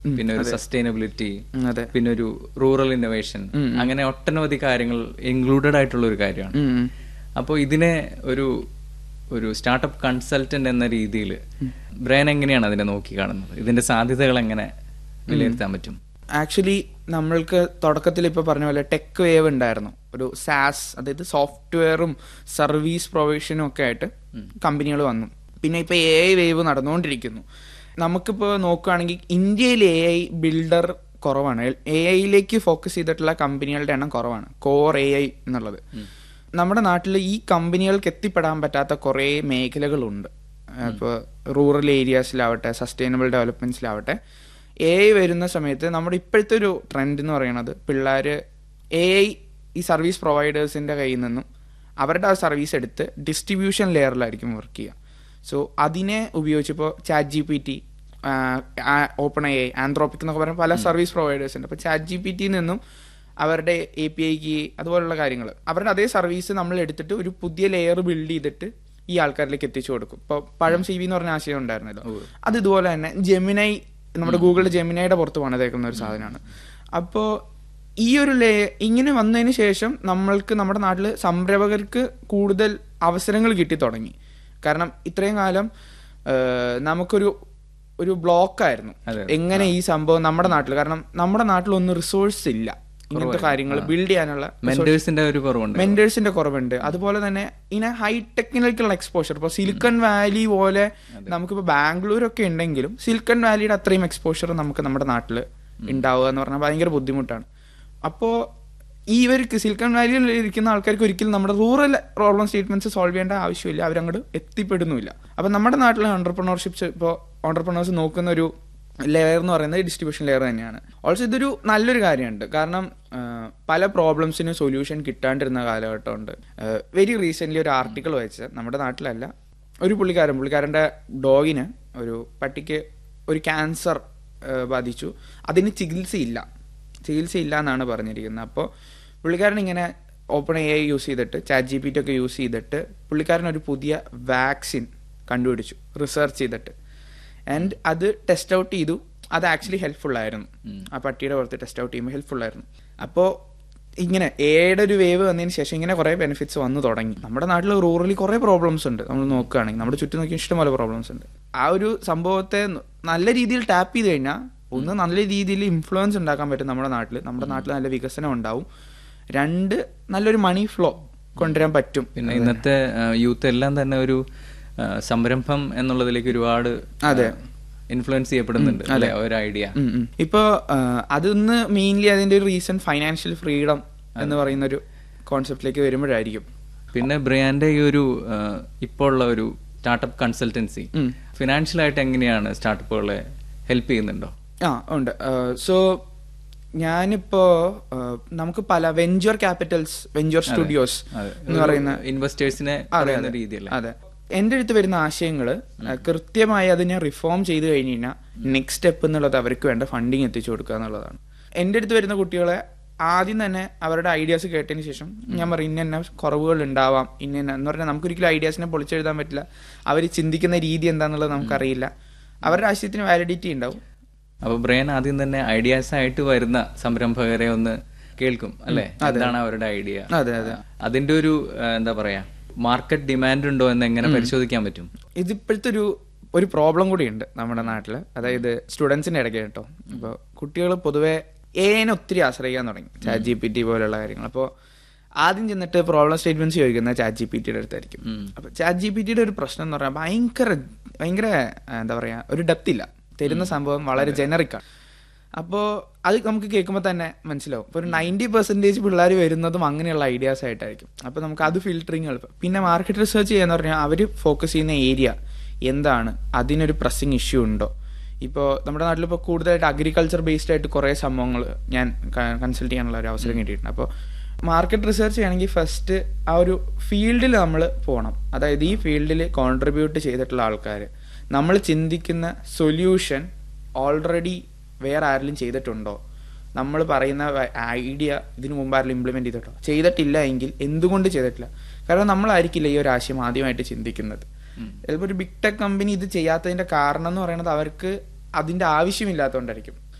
പിന്നെ ഒരു സസ്റ്റൈനബിലിറ്റി ഉം, അതെ പിന്നെ ഒരു റൂറൽ ഇന്നോവേഷൻ അങ്ങനെ ഒട്ടനവധി കാര്യങ്ങൾ ഇൻക്ലൂഡഡ് ആയിട്ടുള്ള ഒരു കാര്യമാണ് ഉം, ഉം. അപ്പോൾ ഇതിനെ ഒരു ഒരു സ്റ്റാർട്ടപ്പ് കൺസൾട്ടന്റ് എന്ന രീതിയിൽ ബ്രെയിൻ എങ്ങനെയാണ് അതിനെ നോക്കി കാണുന്നത് ഇതിന്റെ സാധ്യതകൾ എങ്ങനെ വിലയിരുത്താൻ പറ്റും ആക്ച്വലി നമ്മൾക്ക് തുടക്കത്തിൽ ഇപ്പോൾ പറഞ്ഞ പോലെ ടെക് വേവ് ഉണ്ടായിരുന്നു ഒരു സാസ് അതായത് സോഫ്റ്റ്വെയറും സർവീസ് പ്രൊവിഷനും ഒക്കെ ആയിട്ട് കമ്പനികൾ വന്നു പിന്നെ ഇപ്പോൾ എ ഐ വേവ് നടന്നുകൊണ്ടിരിക്കുന്നു നമുക്കിപ്പോൾ നോക്കുകയാണെങ്കിൽ ഇന്ത്യയിൽ എ ഐ ബിൽഡർ കുറവാണ് എ ഐയിലേക്ക് ഫോക്കസ് ചെയ്തിട്ടുള്ള കമ്പനികളുടെ എണ്ണം കുറവാണ് കോർ എ ഐ എന്നുള്ളത് നമ്മുടെ നാട്ടിൽ ഈ കമ്പനികൾക്ക് എത്തിപ്പെടാൻ പറ്റാത്ത കുറേ മേഖലകളുണ്ട് ഇപ്പോൾ റൂറൽ ഏരിയാസിലാവട്ടെ സസ്റ്റൈനബിൾ ഡെവലപ്മെന്റ്സിലാവട്ടെ എ ഐ വരുന്ന സമയത്ത് നമ്മുടെ ഇപ്പോഴത്തെ ഒരു ട്രെൻഡ് എന്ന് പറയുന്നത് പിള്ളേർ എ ഐ ഈ സർവീസ് പ്രൊവൈഡേഴ്സിൻ്റെ കയ്യിൽ നിന്നും അവരുടെ ആ സർവീസ് എടുത്ത് ഡിസ്ട്രിബ്യൂഷൻ ലെയറിലായിരിക്കും വർക്ക് ചെയ്യുക സോ അതിനെ ഉപയോഗിച്ചിപ്പോൾ chat G P T OpenAI Anthropic എന്നൊക്കെ പറഞ്ഞ പല സർവീസ് പ്രൊവൈഡേഴ്സ് ഉണ്ട് അപ്പോൾ ചാറ്റ് ജി പി ടിയിൽ നിന്നും അവരുടെ എ പി ഐക്ക് അതുപോലുള്ള കാര്യങ്ങൾ അവരുടെ അതേ സർവീസ് നമ്മൾ എടുത്തിട്ട് ഒരു പുതിയ ലെയർ ബിൽഡ് ചെയ്തിട്ട് ഈ ആൾക്കാരിലേക്ക് എത്തിച്ചു കൊടുക്കും ഇപ്പോൾ പഴം സി വി എന്ന് പറഞ്ഞ ആശയം ഉണ്ടായിരുന്നല്ലോ അത് ഇതുപോലെ തന്നെ ജെമിനൈ നമ്മുടെ ഗൂഗിളിന്റെ ജെമിനൈയുടെ പുറത്ത് പണിതേക്കുന്ന ഒരു സാധനമാണ് അപ്പോൾ ഈ ഒരു ലേ ഇങ്ങനെ വന്നതിന് ശേഷം നമ്മൾക്ക് നമ്മുടെ നാട്ടിൽ സംരംഭകർക്ക് കൂടുതൽ അവസരങ്ങൾ കിട്ടി തുടങ്ങി കാരണം ഇത്രയും കാലം ആ, നമുക്കൊരു ഒരു ബ്ലോക്കായിരുന്നു അതെ. എങ്ങനെ ഈ സംഭവം നമ്മുടെ നാട്ടിൽ കാരണം നമ്മുടെ നാട്ടിലൊന്നും റിസോഴ്സ് ഇല്ല ഇങ്ങനത്തെ കാര്യങ്ങൾ ബിൽഡ് ചെയ്യാനുള്ള മെന്റേഴ്സിന്റെ ഒരു കുറവുണ്ട് മെന്റേഴ്സിന്റെ കുറവുണ്ട് അതുപോലെ തന്നെ ഇങ്ങനെ ഹൈ ടെക്നിക്കൽ എക്സ്പോഷർ ഇപ്പോൾ സിലിക്കൺ വാലി പോലെ നമുക്കിപ്പോൾ ബാംഗ്ലൂർ ഒക്കെ ഉണ്ടെങ്കിലും സിലിക്കൺ വാലിയുടെ അത്രയും എക്സ്പോഷർ നമുക്ക് നമ്മുടെ നാട്ടിൽ ഉണ്ടാവുക എന്ന് പറഞ്ഞാൽ ഭയങ്കര ബുദ്ധിമുട്ടാണ് അപ്പോൾ ഈ ഇവർക്ക് സിലിക്കൺ വാലിയിൽ ഇരിക്കുന്ന ആൾക്കാർക്ക് ഒരിക്കലും നമ്മുടെ റൂറൽ പ്രോബ്ലം സ്റ്റേറ്റ്മെന്റ്സ് സോൾവ് ചെയ്യേണ്ട ആവശ്യമില്ല അവരങ്ങോട്ട് എത്തിപ്പെടുന്നുമില്ല അപ്പം നമ്മുടെ നാട്ടിലെ ഓണ്ടർപ്രണർഷിപ്സ് ഇപ്പോൾ ഓണ്ടർപ്രണേഴ്സ് നോക്കുന്ന ഒരു ലെയർ എന്ന് പറയുന്നത് ഡിസ്ട്രിബ്യൂഷൻ ലെയർ തന്നെയാണ് ഓൾസോ ഇതൊരു നല്ലൊരു കാര്യമുണ്ട് കാരണം ആ, പല പ്രോബ്ലംസിനും സൊല്യൂഷൻ കിട്ടാണ്ടിരുന്ന കാലഘട്ടമുണ്ട് വെരി റീസെന്റ് ഒരു ആർട്ടിക്കിൾ വായിച്ചത് നമ്മുടെ നാട്ടിലല്ല ഒരു പുള്ളിക്കാരൻ പുള്ളിക്കാരൻ്റെ ഡോഗിന് ഒരു പട്ടിക്ക് ഒരു ക്യാൻസർ ബാധിച്ചു അതിന് ചികിത്സയില്ല ചികിത്സയില്ല എന്നാണ് പറഞ്ഞിരിക്കുന്നത് അപ്പോൾ പുള്ളിക്കാരൻ ഇങ്ങനെ ഓപ്പൺ എ ഐ യൂസ് ചെയ്തിട്ട് ചാറ്റ് ജി പി ടി ഒക്കെ യൂസ് ചെയ്തിട്ട് പുള്ളിക്കാരൻ ഒരു പുതിയ വാക്സിൻ കണ്ടുപിടിച്ചു റിസർച്ച് ചെയ്തിട്ട് ആൻഡ് അത് ടെസ്റ്റ് ഔട്ട് ചെയ്തു അത് ആക്ച്വലി ഹെൽപ്ഫുൾ ആയിരുന്നു ആ പട്ടിയുടെ പുറത്ത് ടെസ്റ്റ് ഔട്ട് ചെയ്യുമ്പോൾ ഹെൽപ്ഫുൾ ആയിരുന്നു അപ്പോൾ ഇങ്ങനെ എയുടെ ഒരു വേവ് വന്നതിന് ശേഷം ഇങ്ങനെ കുറേ ബെനിഫിറ്റ്സ് വന്നു തുടങ്ങി നമ്മുടെ നാട്ടിൽ റൂറലി കുറേ പ്രോബ്ലംസ് ഉണ്ട് നമ്മൾ നോക്കുകയാണെങ്കിൽ നമ്മുടെ ചുറ്റും നോക്കി ഇഷ്ടംപോലെ പ്രോബ്ലംസ് ഉണ്ട് ആ ഒരു സംഭവത്തെ ന- നല്ല രീതിയിൽ ടാപ്പ് ചെയ്ത് കഴിഞ്ഞാൽ ഒന്ന് നല്ല രീതിയിൽ ഇൻഫ്ലുവൻസ് ഉണ്ടാക്കാൻ പറ്റും നമ്മുടെ നാട്ടിൽ നമ്മുടെ നാട്ടിൽ നല്ല വികസനം ഉണ്ടാവും രണ്ട് നല്ലൊരു മണി ഫ്ലോ കൊണ്ടുവരാൻ പറ്റും പിന്നെ ഇന്നത്തെ യൂത്ത് എല്ലാം തന്നെ ഒരു ആ, സംരംഭം എന്നുള്ളതിലേക്ക് ഒരുപാട് അതെ. ഇൻഫ്ലുവൻസ് ചെയ്യപ്പെടുന്നുണ്ട് അല്ലെ ഒരു ഐഡിയ ഉം ഉം. ഇപ്പൊ ആ, അതൊന്ന് മെയിൻലി അതിന്റെ ഒരു റീസൺ ഫൈനാൻഷ്യൽ ഫ്രീഡം എന്ന് പറയുന്ന ഒരു കോൺസെപ്റ്റിലേക്ക് വരുമ്പോഴായിരിക്കും പിന്നെ ബ്രിയാന്റെ ഈ ഒരു ആ, ഇപ്പോൾ ഉള്ള ഒരു സ്റ്റാർട്ടപ്പ് കൺസൾട്ടൻസി ഉം. ഫിനാൻഷ്യൽ ആയിട്ട് എങ്ങനെയാണ് സ്റ്റാർട്ടപ്പുകളെ ഹെൽപ്പ് ചെയ്യുന്നുണ്ടോ ആ ഉണ്ട് സോ ഞാനിപ്പോ ആ, നമുക്ക് പല വെഞ്ചർ ക്യാപിറ്റൽസ് വെഞ്ചർ സ്റ്റുഡിയോസ് അതെ. എന്ന് പറയുന്ന ഇൻവെസ്റ്റേഴ്സിനെ അതെ, പറയുന്ന അതെ. രീതിയല്ലേ അതെ എൻ്റെ അടുത്ത് വരുന്ന ആശയങ്ങൾ കൃത്യമായി അതിനെ റിഫോം ചെയ്ത് കഴിഞ്ഞ് കഴിഞ്ഞാൽ നെക്സ്റ്റ് സ്റ്റെപ്പ് എന്നുള്ളത് അവർക്ക് വേണ്ട ഫണ്ടിങ് എത്തിച്ചു കൊടുക്കുക എന്നുള്ളതാണ് എൻ്റെ അടുത്ത് വരുന്ന കുട്ടികളെ ആദ്യം തന്നെ അവരുടെ ഐഡിയാസ് കേട്ടതിന് ശേഷം ഞാൻ പറയും ഇന്ന ഇന്ന കുറവുകൾ ഉണ്ടാവാം ഇന്ന ഇന്ന എന്ന് പറഞ്ഞാൽ നമുക്കൊരിക്കലും ഐഡിയാസിനെ പൊളിച്ചെഴുതാൻ പറ്റില്ല അവർ ചിന്തിക്കുന്ന രീതി എന്താണെന്നുള്ളത് നമുക്കറിയില്ല അവരുടെ ആശയത്തിന് വാലിഡിറ്റി ഉണ്ടാവും അപ്പൊ ബ്രെയിൻ ആദ്യം തന്നെ ഐഡിയാസ് ആയിട്ട് വരുന്ന സംരംഭകരെ ഒന്ന് കേൾക്കും അല്ലെ എന്താണ് അവരുടെ ഐഡിയ അതെ അതെ അതിന്റെ ഒരു ആ, എന്താ പറയാ മാർക്കറ്റ് ഡിമാൻഡ് ഉണ്ടോ എന്ന് എങ്ങനെ പരിശോധിക്കാൻ പറ്റും ഇതിപ്പോഴത്തെ ഒരു ഒരു പ്രോബ്ലം കൂടിയുണ്ട് നമ്മുടെ നാട്ടിൽ അതായത് സ്റ്റുഡൻസിന്റെ ഇടയ്ക്ക് കേട്ടോ ഇപ്പോൾ കുട്ടികൾ പൊതുവെ എനെ ഒത്തിരി ആശ്രയിക്കാൻ തുടങ്ങി ചാറ്റ് ജി പി ടി പോലുള്ള കാര്യങ്ങൾ അപ്പോൾ ആദ്യം ചെന്നിട്ട് പ്രോബ്ലം സ്റ്റേറ്റ്മെന്റ്സ് ചോദിക്കുന്ന ചാറ്റ് ജി പി ടിയുടെ അടുത്തായിരിക്കും അപ്പോൾ ചാറ്റ് ജി പി ടിയുടെ ഒരു പ്രശ്നം എന്ന് പറഞ്ഞാൽ ഭയങ്കര ഭയങ്കര ആ, എന്താ പറയുക ഒരു ഡെപ്ത് ഇല്ല തരുന്ന സംഭവം വളരെ ജനറിക്കാണ് അപ്പോൾ അത് നമുക്ക് കേൾക്കുമ്പോൾ തന്നെ മനസ്സിലാവും ഇപ്പോൾ ഒരു നയൻറ്റി പെർസെൻറ്റേജ് പിള്ളേർ വരുന്നതും അങ്ങനെയുള്ള ഐഡിയാസ് ആയിട്ടായിരിക്കും അപ്പോൾ നമുക്ക് അത് ഫിൽറ്ററിങ് എളുപ്പം പിന്നെ മാർക്കറ്റ് റിസർച്ച് ചെയ്യാന്ന് പറഞ്ഞാൽ അവർ ഫോക്കസ് ചെയ്യുന്ന ഏരിയ എന്താണ് അതിനൊരു പ്രസ്സിങ് ഇഷ്യൂ ഉണ്ടോ ഇപ്പോൾ നമ്മുടെ നാട്ടിൽ ഇപ്പോൾ കൂടുതലായിട്ട് അഗ്രികൾച്ചർ ബേസ്ഡ് ആയിട്ട് കുറേ സംഭവങ്ങൾ ഞാൻ കൺസൾട്ട് ചെയ്യാനുള്ള ഒരു അവസരം കിട്ടിയിട്ടുണ്ട് അപ്പോൾ മാർക്കറ്റ് റിസർച്ച് ചെയ്യണമെങ്കിൽ ഫസ്റ്റ് ആ ഒരു ഫീൽഡിൽ നമ്മൾ പോകണം അതായത് ഈ ഫീൽഡിൽ കോൺട്രിബ്യൂട്ട് ചെയ്തിട്ടുള്ള ആൾക്കാർ നമ്മൾ ചിന്തിക്കുന്ന സൊല്യൂഷൻ ഓൾറെഡി വേറെ ആരെങ്കിലും ചെയ്തിട്ടുണ്ടോ നമ്മൾ പറയുന്ന ഐഡിയ ഇതിനു മുമ്പ് ആരെങ്കിലും ഇംപ്ലിമെന്റ് ചെയ്തിട്ടോ ചെയ്തിട്ടില്ല എങ്കിൽ എന്തുകൊണ്ട് ചെയ്തിട്ടില്ല കാരണം നമ്മളായിരിക്കില്ല ഈ ഒരു ആശയം ആദ്യമായിട്ട് ചിന്തിക്കുന്നത് ചിലപ്പോൾ ഒരു ബിഗ് ടെക് കമ്പനി ഇത് ചെയ്യാത്തതിന്റെ കാരണം എന്ന് പറയുന്നത് അവർക്ക് അതിന്റെ ആവശ്യമില്ലാത്തതുകൊണ്ടായിരിക്കും